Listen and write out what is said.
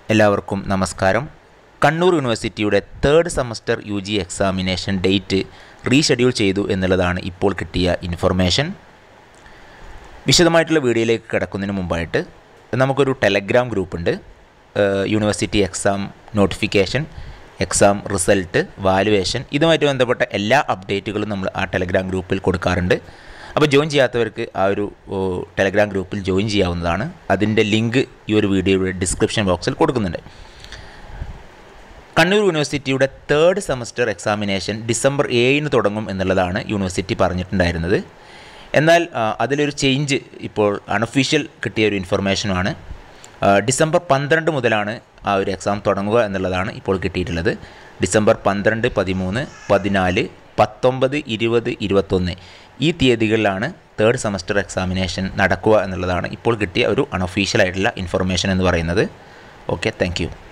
എല്ലാവർക്കും നമസ്കാരം കണ്ണൂർ യൂണിവേഴ്സിറ്റിയുടെ third semester U G examination date reschedule ചെയ്തു എന്നുള്ളതാണ് ഇപ്പോൾ കിട്ടിയ ഇൻഫർമേഷൻ വിശദമായിട്ടുള്ള വീഡിയോയിലേക്ക് കിടക്കുന്നതിന് മുമ്പായിട്ട് നമുക്കൊരു ടെലഗ്രാം ഗ്രൂപ്പുണ്ട് university exam notification exam result valuation ഇതുമായിട്ട് ബന്ധപ്പെട്ട എല്ലാ അപ്ഡേറ്റുകളും നമ്മൾ ആ ടെലഗ്രാം ഗ്രൂപ്പിൽ കൊടുക്കാറുണ്ട് അപ്പോൾ ജോയിൻ ചെയ്യാത്തവർക്ക് ആ ഒരു ഓ, ടെലഗ്രാം ഗ്രൂപ്പിൽ ജോയിൻ ചെയ്യാവുന്നതാണ് അതിൻ്റെ ലിങ്ക് ഈ ഒരു വീഡിയോയുടെ ഡിസ്ക്രിപ്ഷൻ ബോക്സിൽ കൊടുക്കുന്നുണ്ട് കണ്ണൂർ യൂണിവേഴ്സിറ്റിയുടെ തേർഡ് സെമസ്റ്റർ എക്സാമിനേഷൻ ഡിസംബർ ഏഴിന് തുടങ്ങും എന്നുള്ളതാണ് യൂണിവേഴ്സിറ്റി പറഞ്ഞിട്ടുണ്ടായിരുന്നത് എന്നാൽ ആ, അതിലൊരു ചേഞ്ച് ഇപ്പോൾ അൺഒഫീഷ്യൽ കിട്ടിയ ഒരു ഇൻഫർമേഷനുമാണ് ആ, ഡിസംബർ പന്ത്രണ്ട് മുതലാണ് ആ ഒരു എക്സാം തുടങ്ങുക എന്നുള്ളതാണ് ഇപ്പോൾ കിട്ടിയിട്ടുള്ളത് ഡിസംബർ പന്ത്രണ്ട് പതിമൂന്ന് പതിനാല് പത്തൊമ്പത് ഇരുപത് ഇരുപത്തൊന്ന് ഈ തീയതികളിലാണ് തേർഡ് സെമസ്റ്റർ എക്സാമിനേഷൻ നടക്കുക എന്നുള്ളതാണ് ഇപ്പോൾ കിട്ടിയ ഒരു അൺഒഫീഷ്യൽ ആയിട്ടുള്ള ഇൻഫർമേഷൻ എന്ന് പറയുന്നത് ഓക്കെ താങ്ക്